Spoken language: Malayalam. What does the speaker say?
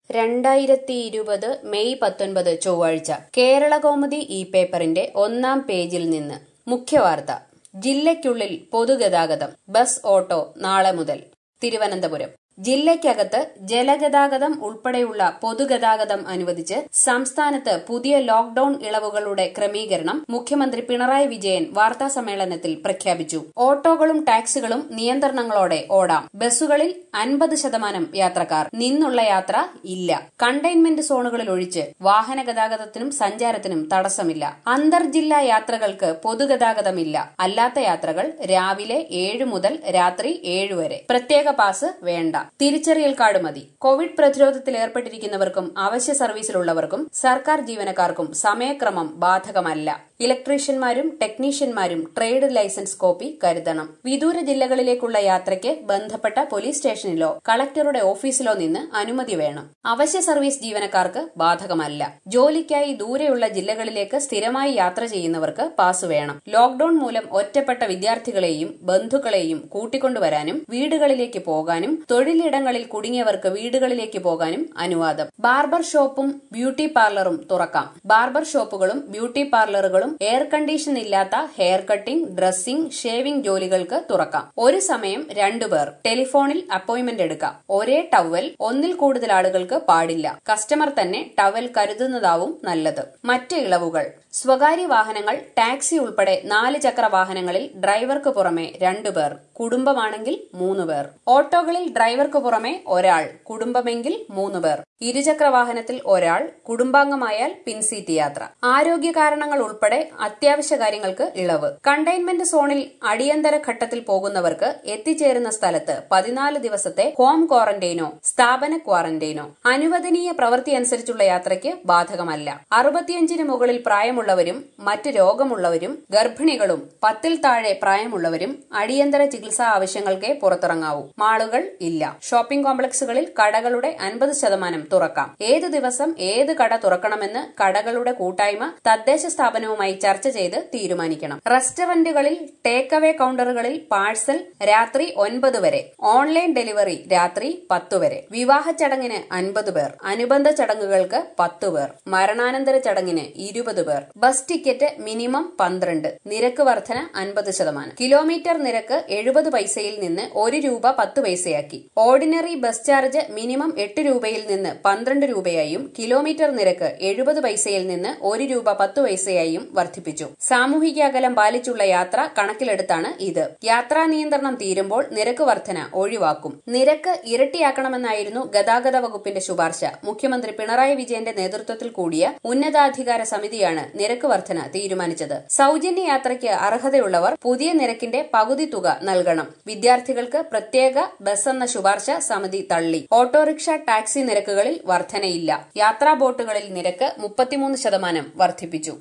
രണ്ടായിരത്തി ഇരുപത് മെയ് പത്തൊൻപത് ചൊവ്വാഴ്ച കേരളകൗമുദി ഈ പേപ്പറിന്റെ ഒന്നാം പേജിൽ നിന്ന് മുഖ്യവാർത്ത ജില്ലയ്ക്കുള്ളിൽ പൊതുഗതാഗതം ബസ് ഓട്ടോ നാളെ മുതൽ തിരുവനന്തപുരം ജില്ലയ്ക്കകത്ത് ജലഗതാഗതം ഉൾപ്പെടെയുള്ള പൊതുഗതാഗതം അനുവദിച്ച് സംസ്ഥാനത്ത് പുതിയ ലോക്ഡൌൺ ഇളവുകളുടെ ക്രമീകരണം മുഖ്യമന്ത്രി പിണറായി വിജയൻ വാർത്താസമ്മേളനത്തിൽ പ്രഖ്യാപിച്ചു ഓട്ടോകളും ടാക്സികളും നിയന്ത്രണങ്ങളോടെ ഓടാം ബസ്സുകളിൽ അൻപത് ശതമാനം യാത്രക്കാർ നിന്നുള്ള യാത്ര ഇല്ല കണ്ടെയ്ൻമെന്റ് സോണുകളിൽ ഒഴിച്ച് വാഹന ഗതാഗതത്തിനും സഞ്ചാരത്തിനും തടസ്സമില്ല അന്തർജില്ലാ യാത്രകൾക്ക് പൊതുഗതാഗതമില്ല അല്ലാത്ത യാത്രകൾ രാവിലെ ഏഴ് മുതൽ രാത്രി ഏഴ് വരെ പ്രത്യേക പാസ് വേണ്ട തിരിച്ചറിയൽ കാർഡ് മതി കോവിഡ് പ്രതിരോധത്തിൽ ഏർപ്പെട്ടിരിക്കുന്നവർക്കും അവശ്യ സർവീസിലുള്ളവർക്കും സർക്കാർ ജീവനക്കാർക്കും സമയക്രമം ബാധകമല്ല ഇലക്ട്രീഷ്യന്മാരും ടെക്നീഷ്യന്മാരും ട്രേഡ് ലൈസൻസ് കോപ്പി കരുതണം വിദൂര ജില്ലകളിലേക്കുള്ള യാത്രയ്ക്ക് ബന്ധപ്പെട്ട പോലീസ് സ്റ്റേഷനിലോ കളക്ടറുടെ ഓഫീസിലോ നിന്ന് അനുമതി വേണം അവശ്യ സർവീസ് ജീവനക്കാർക്ക് ബാധകമല്ല ജോലിക്കായി ദൂരെയുള്ള ജില്ലകളിലേക്ക് സ്ഥിരമായി യാത്ര ചെയ്യുന്നവർക്ക് പാസ് വേണം ലോക്ഡൌൺ മൂലം ഒറ്റപ്പെട്ട വിദ്യാർത്ഥികളെയും ബന്ധുക്കളെയും കൂട്ടിക്കൊണ്ടുവരാനും വീടുകളിലേക്ക് പോകാനും തൊഴിലിടങ്ങളിൽ കുടുങ്ങിയവർക്ക് വീടുകളിലേക്ക് പോകാനും അനുവാദം ബാർബർ ഷോപ്പും ബ്യൂട്ടി പാർലറും തുറക്കാം ബാർബർ ഷോപ്പുകളും ബ്യൂട്ടി പാർലറുകളും എയർ കണ്ടീഷൻ ഇല്ലാത്ത ഹെയർ കട്ടിംഗ് ഡ്രസ്സിംഗ് ഷേവിംഗ് ജോലികൾക്ക് തുറക്കാം ഒരു സമയം രണ്ടുപേർ ടെലിഫോണിൽ അപ്പോയിന്റ്മെന്റ് എടുക്കാം ഒരേ ടവൽ ഒന്നിൽ കൂടുതൽ ആളുകൾക്ക് പാടില്ല കസ്റ്റമർ തന്നെ ടവൽ കരുതുന്നതാവും നല്ലത് മറ്റ് ഇളവുകൾ സ്വകാര്യ വാഹനങ്ങൾ ടാക്സി ഉൾപ്പെടെ നാല് ചക്ര വാഹനങ്ങളിൽ ഡ്രൈവർക്ക് പുറമെ രണ്ടുപേർ കുടുംബമാണെങ്കിൽ മൂന്ന് പേർ ഓട്ടോകളിൽ ഡ്രൈവർക്ക് പുറമെ ഒരാൾ കുടുംബമെങ്കിൽ മൂന്ന് പേർ ഇരുചക്ര വാഹനത്തിൽ ഒരാൾ കുടുംബാംഗമായാൽ പിൻസീറ്റ് യാത്ര ആരോഗ്യ കാരണങ്ങൾ ഉൾപ്പെടെ അത്യാവശ്യ കാര്യങ്ങൾക്ക് ഇളവ് കണ്ടെയ്ൻമെന്റ് സോണിൽ അടിയന്തര ഘട്ടത്തിൽ പോകുന്നവർക്ക് എത്തിച്ചേരുന്ന സ്ഥലത്ത് പതിനാല് ദിവസത്തെ ഹോം ക്വാറന്റൈനോ സ്ഥാപന ക്വാറന്റൈനോ അനുവദനീയ പ്രവൃത്തി അനുസരിച്ചുള്ള യാത്രയ്ക്ക് ബാധകമല്ല അറുപത്തിയഞ്ചിന് മുകളിൽ പ്രായമുള്ളവരും മറ്റ് രോഗമുള്ളവരും ഗർഭിണികളും പത്തിൽ താഴെ പ്രായമുള്ളവരും അടിയന്തര ചികിത്സാ ആവശ്യങ്ങൾക്കേ പുറത്തിറങ്ങാവൂ മാളുകൾ ഇല്ല ഷോപ്പിംഗ് കോംപ്ലക്സുകളിൽ കടകളുടെ അൻപത് ശതമാനം തുറക്കാം ഏത് ദിവസം ഏത് കട തുറക്കണമെന്ന് കടകളുടെ കൂട്ടായ്മ തദ്ദേശ സ്ഥാപനവുമായി ചർച്ച ചെയ്ത് തീരുമാനിക്കണം റെസ്റ്റോറന്റുകളിൽ ടേക്ക് അവേ കൌണ്ടറുകളിൽ പാഴ്സൽ രാത്രി ഒൻപത് വരെ ഓൺലൈൻ ഡെലിവറി രാത്രി പത്തു വരെ വിവാഹ ചടങ്ങിന് അൻപത് പേർ അനുബന്ധ ചടങ്ങുകൾക്ക് പത്തു പേർ മരണാനന്തര ചടങ്ങിന് ഇരുപത് പേർ ബസ് ടിക്കറ്റ് മിനിമം പന്ത്രണ്ട് നിരക്ക് വർധന അൻപത് ശതമാനം കിലോമീറ്റർ നിരക്ക് എഴുപത് പൈസയിൽ നിന്ന് ഒരു രൂപ പത്ത് പൈസയാക്കി ഓർഡിനറി ബസ് ചാർജ് മിനിമം എട്ട് രൂപയിൽ നിന്ന് പന്ത്രണ്ട് രൂപയായും കിലോമീറ്റർ നിരക്ക് എഴുപത് പൈസയിൽ നിന്ന് ഒരു രൂപ പത്ത് പൈസയായും വർദ്ധിപ്പിച്ചു സാമൂഹിക അകലം പാലിച്ചുള്ള യാത്ര കണക്കിലെടുത്താണ് ഇത് യാത്രാ നിയന്ത്രണം തീരുമ്പോൾ നിരക്ക് വർധന ഒഴിവാക്കും നിരക്ക് ഇരട്ടിയാക്കണമെന്നായിരുന്നു ഗതാഗത വകുപ്പിന്റെ ശുപാർശ മുഖ്യമന്ത്രി പിണറായി വിജയന്റെ നേതൃത്വത്തിൽ കൂടിയ ഉന്നതാധികാര സമിതിയാണ് നിരക്ക് വർധന തീരുമാനിച്ചത് സൌജന്യ യാത്രയ്ക്ക് അർഹതയുള്ളവർ പുതിയ നിരക്കിന്റെ പകുതി തുക നൽകണം വിദ്യാർത്ഥികൾക്ക് പ്രത്യേക ബസ് എന്ന ശുപാർശ സമിതി തള്ളി ഓട്ടോറിക്ഷ ടാക്സി നിരക്കുകളിൽ വർധനയില്ല യാത്രാ ബോട്ടുകളിൽ നിരക്ക് മുപ്പത്തിമൂന്ന് ശതമാനം വർദ്ധിപ്പിച്ചു